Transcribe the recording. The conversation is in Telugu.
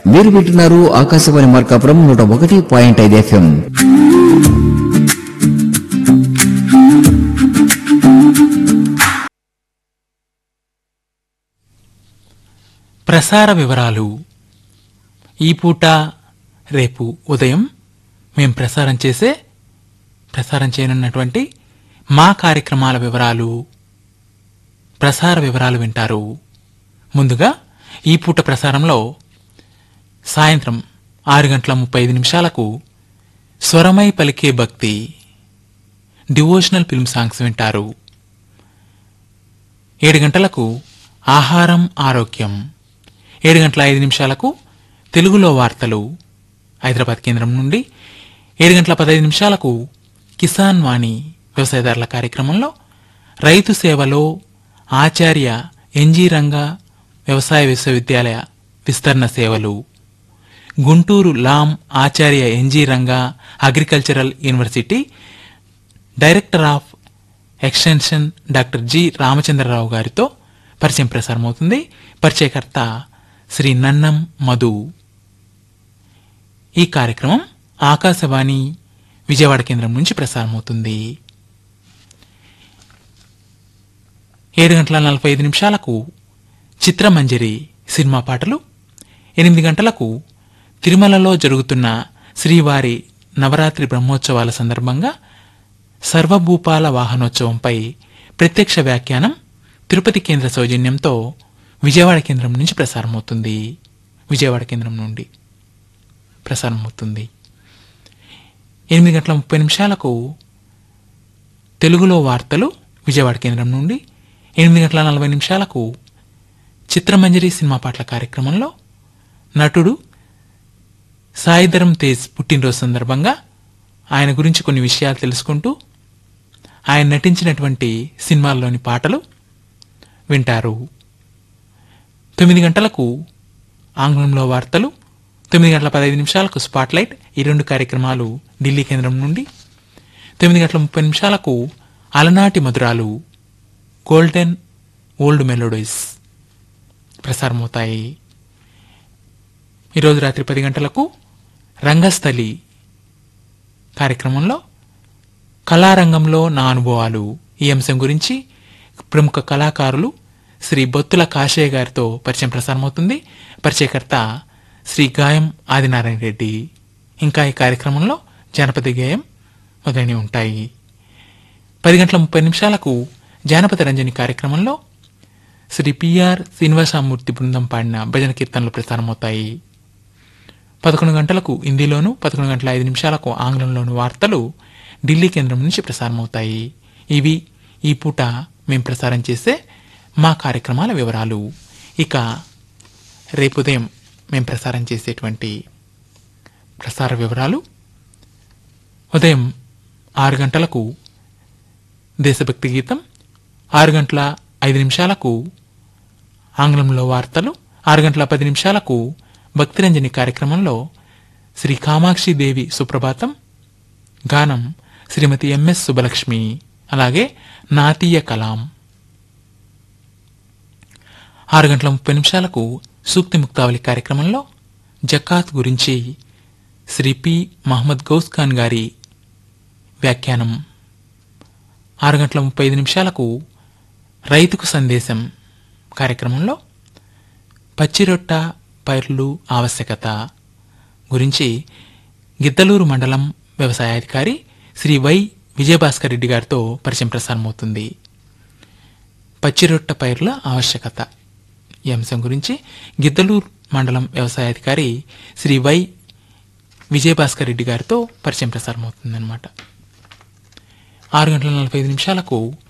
మీరు వింటున్నారు ఆకాశవాణి మార్కాపురం నూట ఒకటి పాయింట్ ఐదు ఎఫ్ఎం ప్రసార వివరాలు ఈ పూట రేపు ఉదయం మేం ప్రసారం చేసే ప్రసారం చేయనున్నటువంటి మా కార్యక్రమాల వివరాలు ప్రసార వివరాలు వింటారు ముందుగా ఈ పూట ప్రసారంలో సాయంత్రం ఆరు గంటల ముప్పై ఐదు నిమిషాలకు స్వరమై పలికే భక్తి డివోషనల్ ఫిల్మ్ సాంగ్స్ వింటారు ఏడు గంటలకు ఆహారం ఆరోగ్యం ఏడు గంటల ఐదు నిమిషాలకు తెలుగులో వార్తలు హైదరాబాద్ కేంద్రం నుండి ఏడు గంటల పదహైదు నిమిషాలకు కిసాన్ వాణి వ్యవసాయదారుల కార్యక్రమంలో రైతు సేవలో ఆచార్య ఎన్జీ రంగా వ్యవసాయ విశ్వవిద్యాలయ విస్తరణ సేవలు Guntur Lam Acharya N G Ranga agricultural university director of extension doctor G Ramachandra Rao గారితో పరిచయం ప్రసారమవుతుంది పరిచయకర్త శ్రీ నన్నం మధు ఈ కార్యక్రమం ఆకాశవాణి విజయవాడ కేంద్రం నుంచి ప్రసారమవుతుంది ఏడు గంటల నలభై ఐదు నిమిషాలకు చిత్రమంజరి సినిమా పాటలు ఎనిమిది గంటలకు తిరుమలలో జరుగుతున్న శ్రీవారి నవరాత్రి బ్రహ్మోత్సవాల సందర్భంగా సర్వభూపాల వాహనోత్సవంపై ప్రత్యక్ష వ్యాఖ్యానం తిరుపతి కేంద్ర సౌజన్యంతో విజయవాడ కేంద్రం నుంచి ప్రసారమవుతుంది విజయవాడ కేంద్రం నుండి ప్రసారమవుతుంది ఎనిమిది గంటల ముప్పై నిమిషాలకు తెలుగులో వార్తలు విజయవాడ కేంద్రం నుండి ఎనిమిది గంటల నలభై నిమిషాలకు చిత్రమంజరి సినిమా పాటల కార్యక్రమంలో నటుడు సాయిధరం తేజ్ పుట్టినరోజు సందర్భంగా ఆయన గురించి కొన్ని విషయాలు తెలుసుకుంటూ ఆయన నటించినటువంటి సినిమాల్లోని పాటలు వింటారు తొమ్మిది గంటలకు ఆంగ్లంలో వార్తలు తొమ్మిది గంటల పదహైదు నిమిషాలకు స్పాట్లైట్ ఈ రెండు కార్యక్రమాలు ఢిల్లీ కేంద్రం నుండి తొమ్మిది గంటల ముప్పై నిమిషాలకు అలనాటి మధురాలు గోల్డెన్ ఓల్డ్ మెలోడీస్ ప్రసారమవుతాయి ఈరోజు రాత్రి పది గంటలకు రంగస్థలి కార్యక్రమంలో కళారంగంలో నా అనుభవాలు ఈ అంశం గురించి ప్రముఖ కళాకారులు శ్రీ బొత్తుల కాశయ్య గారితో పరిచయం ప్రసారమవుతుంది పరిచయకర్త శ్రీ గాయం ఆదినారాయణ రెడ్డి ఇంకా ఈ కార్యక్రమంలో జానపద గేయం మొదలైనవి ఉంటాయి పది గంటల ముప్పై నిమిషాలకు జానపద రంజని కార్యక్రమంలో శ్రీ పిఆర్ శ్రీనివాసమూర్తి బృందం పాడిన భజన కీర్తనలు ప్రసారమవుతాయి పదకొండు గంటలకు హిందీలోను పదకొండు గంటల ఐదు నిమిషాలకు ఆంగ్లంలోను వార్తలు ఢిల్లీ కేంద్రం నుంచి ప్రసారమవుతాయి ఇవి ఈ పూట మేం ప్రసారం చేసే మా కార్యక్రమాల వివరాలు ఇక రేపు ఉదయం మేం ప్రసారం చేసేటువంటి ప్రసార వివరాలు ఉదయం ఆరు గంటలకు దేశభక్తి గీతం ఆరు గంటల ఐదు నిమిషాలకు ఆంగ్లంలో వార్తలు ఆరు గంటల పది నిమిషాలకు భక్తిరంజని కార్యక్రమంలో శ్రీ కామాక్షి దేవి సుప్రభాతం గానం శ్రీమతి ఎంఎస్ సుబ్బలక్ష్మి అలాగే నాతీయ కలాం ఆరు గంటల ముప్పై నిమిషాలకు సూక్తి ముక్తావళి కార్యక్రమంలో జకాత్ గురించి శ్రీ పి మహమ్మద్ గౌస్ ఖాన్ గారి వ్యాఖ్యానం ఆరు గంటల ముప్పై ఐదు నిమిషాలకు రైతుకు సందేశం కార్యక్రమంలో పచ్చిరొట్ట పైర్లు ఆవశ్యకత గురించి గిద్దలూరు మండలం వ్యవసాయాధికారి శ్రీ వై విజయభాస్కర్ రెడ్డి గారితో పరిచయం ప్రసారమవుతుంది పచ్చిరొట్ట పైర్ల ఆవశ్యకత ఈ అంశం గురించి గిద్దలూరు మండలం వ్యవసాయాధికారి శ్రీ వై విజయభాస్కర్ రెడ్డి గారితో పరిచయం ప్రసారమవుతుందన్నమాట ఆరు గంటల నలభై ఐదు నిమిషాలకు